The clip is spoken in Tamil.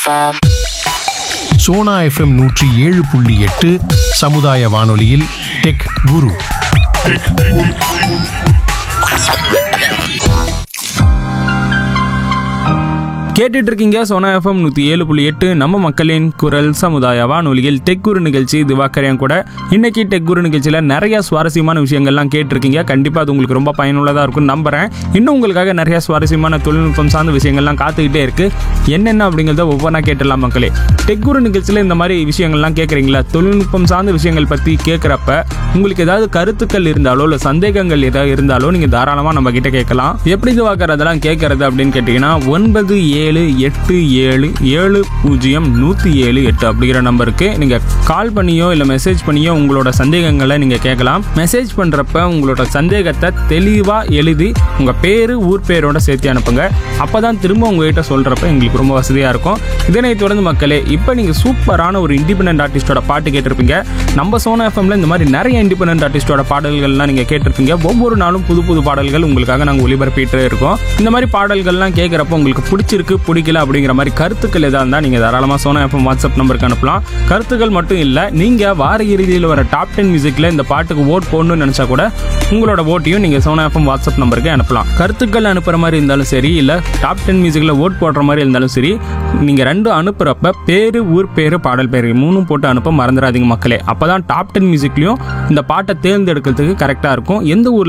FM. சோனா எஃப்எம் நூற்றி ஏழு புள்ளி எட்டு சமுதாய வானொலியில் டெக் குரு கேட்டுட்டு இருக்கீங்க சோனா எஃப்எம் நூற்றி ஏழு புள்ளி எட்டு நம்ம மக்களின் குரல் சமுதாய வானொலியில் டெக் குரு நிகழ்ச்சி திவாக்கரையன் கூட இன்னைக்கு டெக் குரு நிகழ்ச்சியில் நிறைய சுவாரஸ்யமான விஷயங்கள்லாம் கேட்டிருக்கீங்க கண்டிப்பாக அது உங்களுக்கு ரொம்ப பயனுள்ளதாக இருக்கும்னு நம்புறேன் இன்னும் உங்களுக்காக நிறைய சுவாரஸ்யமான தொழில்நுட்பம் சார்ந்த விஷயங்கள்லாம் காத்துக்கிட்டே இருக்கு என்னென்ன அப்படிங்கிறத ஒவ்வொன்றா கேட்டுடலாம் மக்களே டெக் குரு நிகழ்ச்சியில் இந்த மாதிரி விஷயங்கள்லாம் கேட்குறீங்களா தொழில்நுட்பம் சார்ந்த விஷயங்கள் பற்றி கேட்குறப்ப உங்களுக்கு ஏதாவது கருத்துக்கள் இருந்தாலோ இல்லை சந்தேகங்கள் ஏதாவது இருந்தாலோ நீங்கள் தாராளமாக நம்ம கிட்ட கேட்கலாம் எப்படி இதுவாக்குறது அதெல்லாம் கேட்கறது அப்படின்னு கேட்டிங்கன்னா ஒன்பது ஏழு எட்டு ஏழு ஏழு பூஜ்ஜியம் நூற்றி ஏழு எட்டு அப்படிங்கிற நம்பருக்கு நீங்கள் கால் பண்ணியோ இல்லை மெசேஜ் பண்ணியோ உங்களோட சந்தேகங்களை நீங்கள் கேட்கலாம் மெசேஜ் பண்ணுறப்ப உங்களோட சந்தேகத்தை தெளிவாக எழுதி உங்கள் பேர் ஊர் பேரோட சேர்த்து அனுப்புங்க அப்போ தான் திரும்ப உங்ககிட்ட சொல்கிறப்ப எங்களுக்கு ரொம்ப வசதியாக இருக்கும் இதனை தொடர்ந்து மக்களே இப்போ நீங்கள் சூப்பரான ஒரு இண்டிபெண்டன்ட் ஆர்டிஸ்டோட பாட்டு கேட்டிருப்பீங்க நம்ம சோனா எஃப்எம்ல இந்த மாதிரி நிறைய இண்டிபெண்டன்ட் ஆர்டிஸ்டோட பாடல்கள்லாம் நீங்கள் கேட்டிருப்பீங்க ஒவ்வொரு நாளும் புது புது பாடல்கள் உங்களுக்காக நாங்கள் ஒளிபரப்பிட்டு இருக்கோம் இந்த மாதிரி பாடல்கள்லாம் கேட்குறப்ப உங்களுக்கு பிடிச்சிருக்கு பிடிக்கல அப்படிங்கிற மாதிரி கருத்துக்கள் எதாக இருந்தால் நீங்கள் தாராளமாக சோனா எஃப்எம் வாட்ஸ்அப் நம்பருக்கு அனுப்பலாம் கருத்துக்கள் மட்டும் இல்லை நீங்கள் வார இறுதியில் வர டாப் டென் மியூசிக்கில் இந்த பாட்டுக்கு ஓட் போடணும்னு நினச்சா கூட உங்களோட ஓட்டையும் நீங்கள் சோனா எஃப்எம் வாட்ஸ்அப் நம்பருக்கு அனுப்பலாம் கருத்துக்கள் அனுப்புகிற மாதிரி இருந்தாலும் சரி இல்லை டாப் டென் மியூசிக்கில் ஓட் போடுற மாதிரி இருந்தாலும் சரி நீங்கள் ரெண்டும் அனுப்புகிறப்ப பேர் ஊர் பேர் பாடல் பேர் மூணும் போட்டு அனுப்ப மறந்துடாதீங்க மக்களே அப்போ தான் டாப் டென் மியூசிக்லையும் இந்த பாட்டை தேர்ந்தெடுக்கிறதுக்கு கரெக்டாக இருக்கும் எந்த ஊரில்